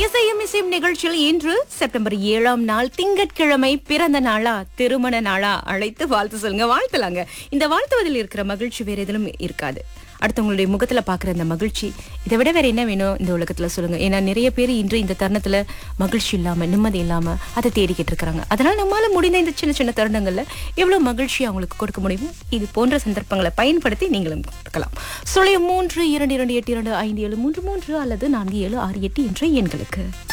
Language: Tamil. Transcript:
இசையும் இசையும் நிகழ்ச்சியில் இன்று செப்டம்பர் ஏழாம் நாள் திங்கட்கிழமை பிறந்த நாளா திருமண நாளா அழைத்து வாழ்த்து சொல்லுங்க வாழ்த்தலாங்க இந்த வாழ்த்துவதில் இருக்கிற மகிழ்ச்சி வேற எதிலும் இருக்காது அடுத்தவங்களுடைய முகத்துல பாக்குற அந்த மகிழ்ச்சி இதை விட வேற என்ன வேணும் இந்த உலகத்துல சொல்லுங்க ஏன்னா நிறைய பேர் இன்று இந்த தருணத்துல மகிழ்ச்சி இல்லாம நிம்மதி இல்லாம அதை தேடிக்கிட்டு இருக்கிறாங்க அதனால நம்மால முடிந்த இந்த சின்ன சின்ன தருணங்கள்ல எவ்வளவு மகிழ்ச்சி அவங்களுக்கு கொடுக்க முடியுமோ இது போன்ற சந்தர்ப்பங்களை பயன்படுத்தி நீங்களும் கொடுக்கலாம் சுழியம் மூன்று இரண்டு இரண்டு எட்டு இரண்டு ஐந்து ஏழு மூன்று மூன்று அல்லது நான்கு ஏழு ஆறு எட்டு என்ற எண்களுக்கு